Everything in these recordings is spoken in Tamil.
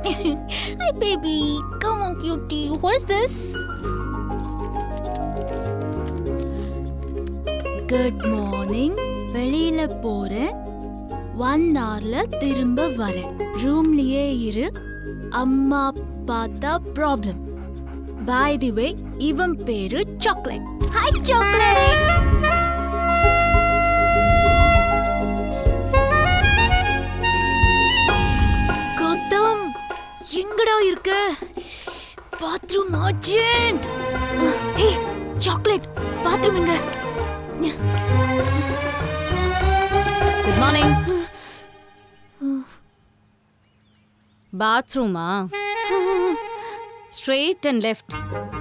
Hi, baby. Come on, cutie. What's this? Good morning வெளியில போறேன் ஒன் ஹவர்ல திரும்ப வரேன் ரூம்லயே இரு அம்மா பார்த்தா ப்ராப்ளம் பை தி வே இவன் பேரு சாக்லேட் ஹாய் சாக்லேட் கௌதம் எங்கடா இருக்க பாத்ரூம் அர்ஜென்ட் ஏய் சாக்லேட் பாத்ரூம் எங்க குட் மார்னிங் பாத்ரூமா ஸ்ட்ரெயிட் அண்ட் லெஃப்ட்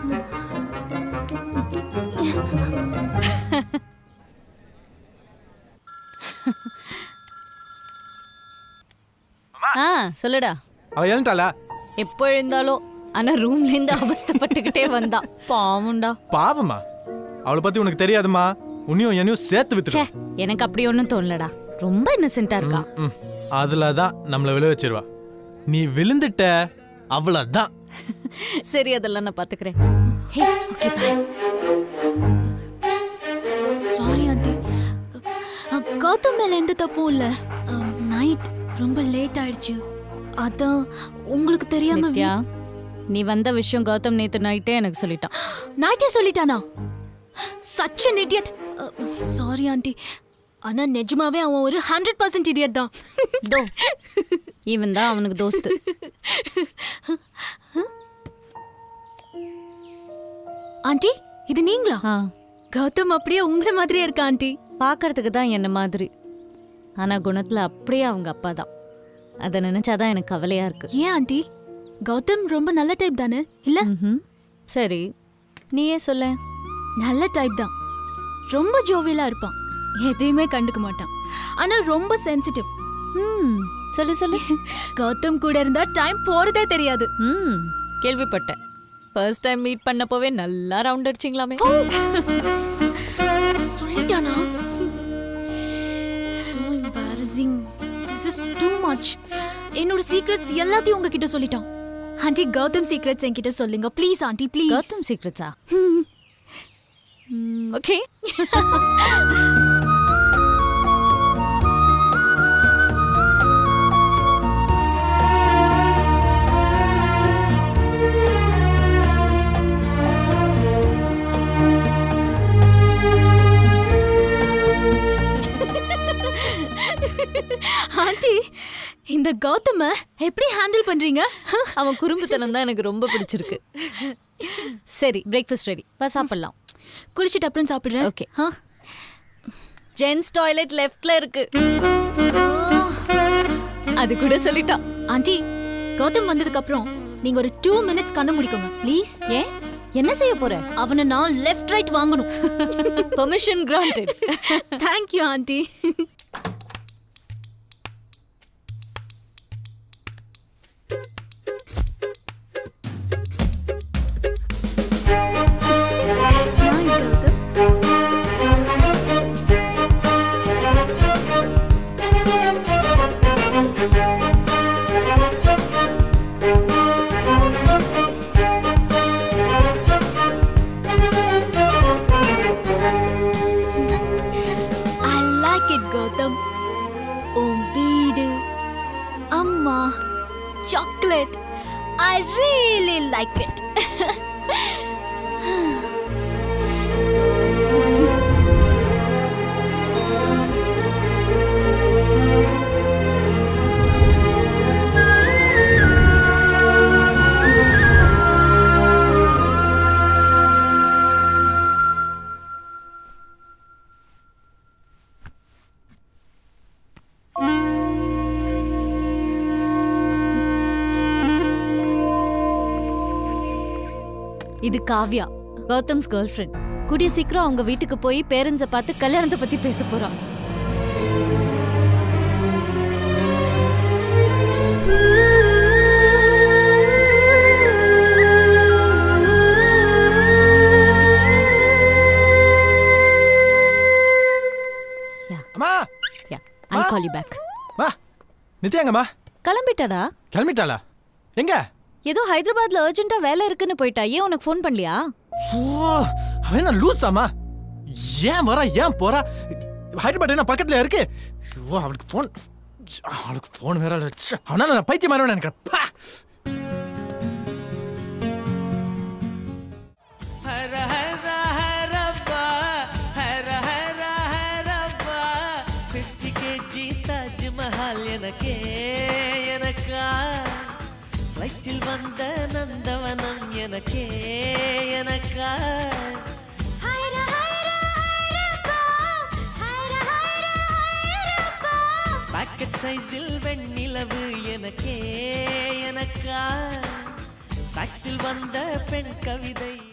ஆ சொல்லுடா அவ எழுந்துட்டாளா எப்போ எழுந்தாலும் ஆனா ரூம்ல இருந்து அவஸ்தைப்பட்டுக்கிட்டே வந்தா பாவம்டா பாவமா அவளை பத்தி உனக்கு தெரியாதுமா உன்னையும் என்னையும் சேர்த்து ச்சே வித்துரு எனக்கு அப்படி ஒன்றும் தோணலடா ரொம்ப இன்னசென்ட்டா இருக்கா ம், அதுல தான் நம்மள விழ வச்சிருவா நீ விழுந்துட்ட அவ்வளவுதான் சரி அதெல்லாம் நான் பாத்துக்கிறேன் hey okay bye sorry aunty Gautam மேல எந்த தப்பும் இல்ல நைட் ரொம்ப லேட் ஆயிடுச்சு அதான் உங்களுக்கு தெரியாம நித்யா நீ வந்த விஷயம் கௌதம் நேத்து நைட்டே எனக்கு சொல்லிட்டான் நைட்டே சொல்லிட்டானா such an idiot sorry aunty ஆனா நிஜமாவே அவன் ஒரு ஹண்ட்ரட் பர்சன்ட் இடியட் தான் தோ இவன் தான் அவனுக்கு தோஸ்து ஆண்டி இது நீங்களா ஆ, கௌதம் அப்படியே உங்களை மாதிரியே இருக்கா ஆண்டி பார்க்கறதுக்கு தான் என்ன மாதிரி ஆனா குணத்துல அப்படியே அவங்க அப்பா தான் அதை நினைச்சாதான் எனக்கு கவலையா இருக்கு ஏன் ஆண்டி கௌதம் ரொம்ப நல்ல டைப் தானே இல்ல ம்ஹும். சரி நீயே சொல்ல நல்ல டைப் தான் ரொம்ப ஜோவியலா இருப்பான் எதையுமே கண்டுக்க மாட்டான் ஆனா ரொம்ப சென்சிட்டிவ் ம் சொல்லு சொல்லு கௌதம் கூட இருந்தா டைம் போறதே தெரியாது ம் கேள்விப்பட்டேன் ஃபர்ஸ்ட் டைம் மீட் பண்ணப்போவே நல்லா ரவுண்ட் அடிச்சிங்களாமே சொல்லிட்டானா so embarrassing this is too much என்னோட சீக்ரெட்ஸ் எல்லாத்தையும் உங்ககிட்ட சொல்லிட்டான் ஆண்டி கௌதம் சீக்ரெட்ஸ் என்கிட்ட சொல்லுங்க ப்ளீஸ் ஆண்டி ப்ளீஸ் கௌதம் சீக்ரெட்ஸா ஓகே ஆண்டி இந்த கௌதம எப்படி ஹேண்டில் பண்றீங்க அவன் குறும்புத்தனம் தான் எனக்கு ரொம்ப பிடிச்சிருக்கு சரி பிரேக்ஃபாஸ்ட் ரெடி பா சாப்பிடலாம் குளிச்சிட்டு அப்புறம் சாப்பிடுறேன் Okay. ஆ? ஜென்ஸ் டாய்லெட் லெஃப்ட்ல இருக்கு அது கூட சொல்லிட்டான் ஆண்டி கௌதம் வந்ததுக்கு அப்புறம் நீங்க ஒரு டூ மினிட்ஸ் கண்ணு முடிக்கோங்க ப்ளீஸ் ஏன் என்ன செய்ய போற அவனை நான் லெஃப்ட் ரைட் வாங்கணும் permission granted thank you aunty I like it, Gautam. உன் வீடு அம்மா chocolate I really like it இது காவ்யா கௌதம்ஸ் கேர்ள் ஃப்ரெண்ட் கூடிய சீக்கிரம் அவங்க வீட்டுக்கு போய் பேரண்ட்ஸை பார்த்து கல்யாணத்தை பத்தி பேச போறான் அம்மா யா ஐ கால் யூ பேக் மா நித்யாங்கம்மா கிளம்பிட்டடா கிளம்பிட்டாளா எங்க ஏதோ ஹைதராபாத்ல அர்ஜென்ட்டா வேலை இருக்குன்னு போயிட்டா ஏன் உனக்கு ஃபோன் பண்ணலையா ஓ அவன் என்ன லூசாமா ஏன் வரா ஏன் போறா ஹைதராபாத் என்ன பக்கத்துல இருக்கு ஓ அவளுக்கு ஃபோன் அவளுக்கு ஃபோன் வேற இல்ல. ச்சே, அவனால நான் பைத்தியம் மாதிரி நினைக்கிறேன் பா. ஹர ஹர ஹரப்பா ஹர ஹர ஹரப்பா பிப்டி கேஜி தாஜ்மஹால் எனக்கே எனக்கா ஃப்ளைட்டில் வந்த நந்தவனம் எனக்கே எனக்கா பாக்கெட் சைஸில் வெண்ணிலவு எனக்கே எனக்கா டாக்ஸில் வந்த பெண் கவிதை